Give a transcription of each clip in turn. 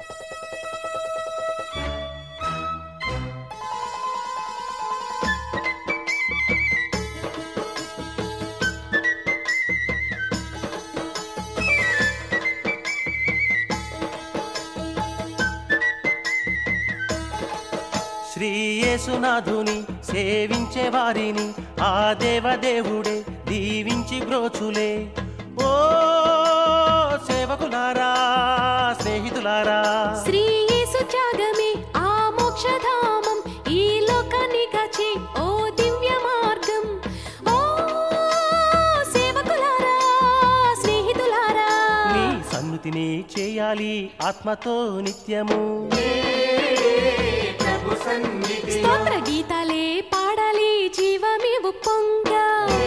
శ్రీ యేసునాథుని సేవించే వారిని ఆ దేవదేవుడే దీవించి బ్రోచులే ఓ సేవకులారా స్నేహితులారా శ్రీ యేసు త్యాగమే ఆ మోక్షధామం ఈ లోకాన్ని కాచి ఓ దివ్య మార్గం ఓ సేవకులారా స్నేహితులారా నీ సన్నుతిని చేయాలి ఆత్మతో నిత్యము స్తోత్ర గీతాలే పాడాలి జీవమే ఉప్పొంగా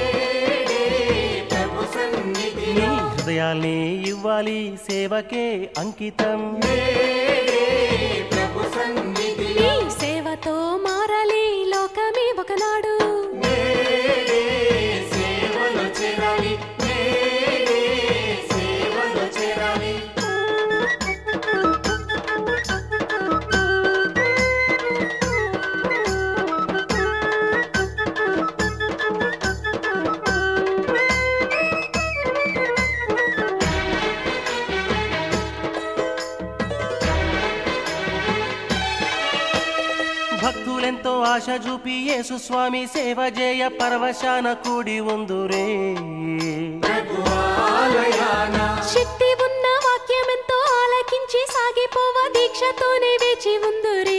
నీ హృదయాల్ని ఇవ్వాలి సేవకే అంకితం నీ సేవతో మారాలి లోకమే ఒకనాడు భక్తులెంతో ఆశ చూపి యేసు స్వామి సేవ చేయ పరవశాన కూడి ఉందురే శక్తి ఉన్న వాక్యమెంతో ఆలకించి సాగిపోవ దీక్షతోనే వేచి ఉందురే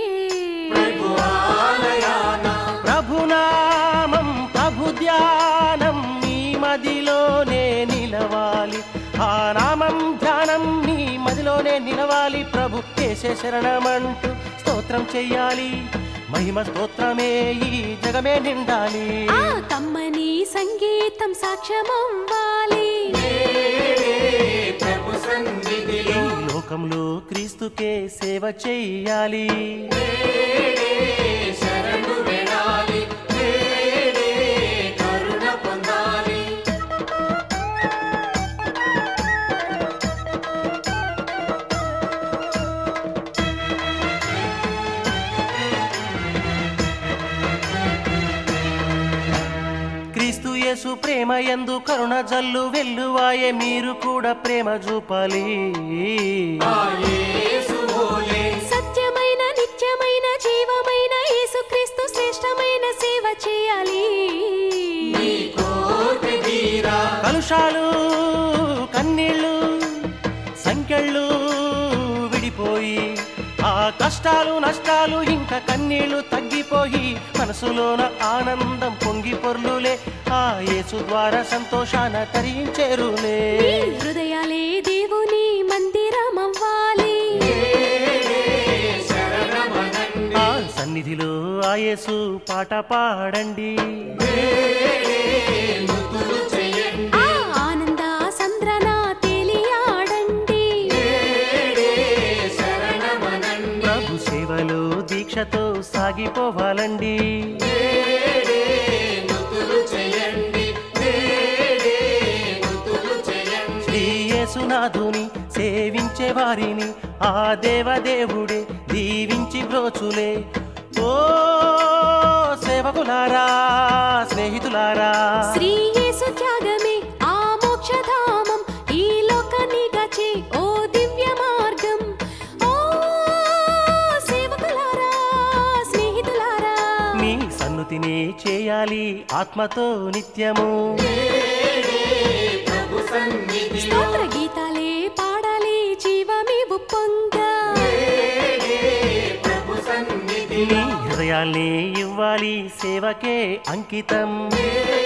ప్రభునామం ప్రభు ధ్యానం నీ మదిలోనే నిలవాలి ఆ నామం ధ్యానం నీ మదిలోనే నిలవాలి ప్రభు కేశే శరణమంటూ స్తోత్రం చెయ్యాలి మహిమ స్తోత్రమే ఈ జగమే నిండాలి ఆ కమ్మని సంగీతం సాక్ష్యమవ్వాలి ఈ లోకంలో క్రీస్తుకే సేవ చెయ్యాలి క్రీస్తు యేసు ప్రేమ ఎందు కరుణ జల్లు వెల్లువాయే మీరు కూడా ప్రేమ చూపాలి సత్యమైన నిత్యమైన జీవమైన యేసుక్రీస్తు శ్రేష్టమైన సేవ చేయాలి కలుషాలు కన్నీళ్ళు సంకెళ్ళు విడిపోయి ఆ కష్టాలు నష్టాలు ఇంకా కన్నీళ్లు తగ్గిపోయి మనసులోన ఆనందం పొంగి పొర్లులే ఆ యేసు ద్వారా సంతోషాన తరించేరులే మీ హృదయాలే దేవుని మందిరమవ్వాలి ఆ సన్నిధిలో ఆ యేసు పాట పాడండి ఆ ఆనంద సంద్రన తేలియాడండి ప్రభు సేవలో దీక్షతో సాగిపోవాలండి శ్రీ యేసునాథుని సేవించే వారిని ఆ దేవదేవుడే దీవించి బ్రోచులే ఓ సేవకులారా స్నేహితులారా శ్రీ యేసు త్యాగమే ఆ మోక్షధామం ఈ లోకాన్ని గచి ఓ దివ్య మార్గం ఓ సేవకులారా స్నేహితులారా మీ సన్నుతిని చేయాలి ఆత్మతో నిత్యము స్తోత్ర గీతాలే పాడాలి జీవమే ఉప్పొంగా మీ హృదయాల్ని ఇవ్వాలి సేవకే అంకితం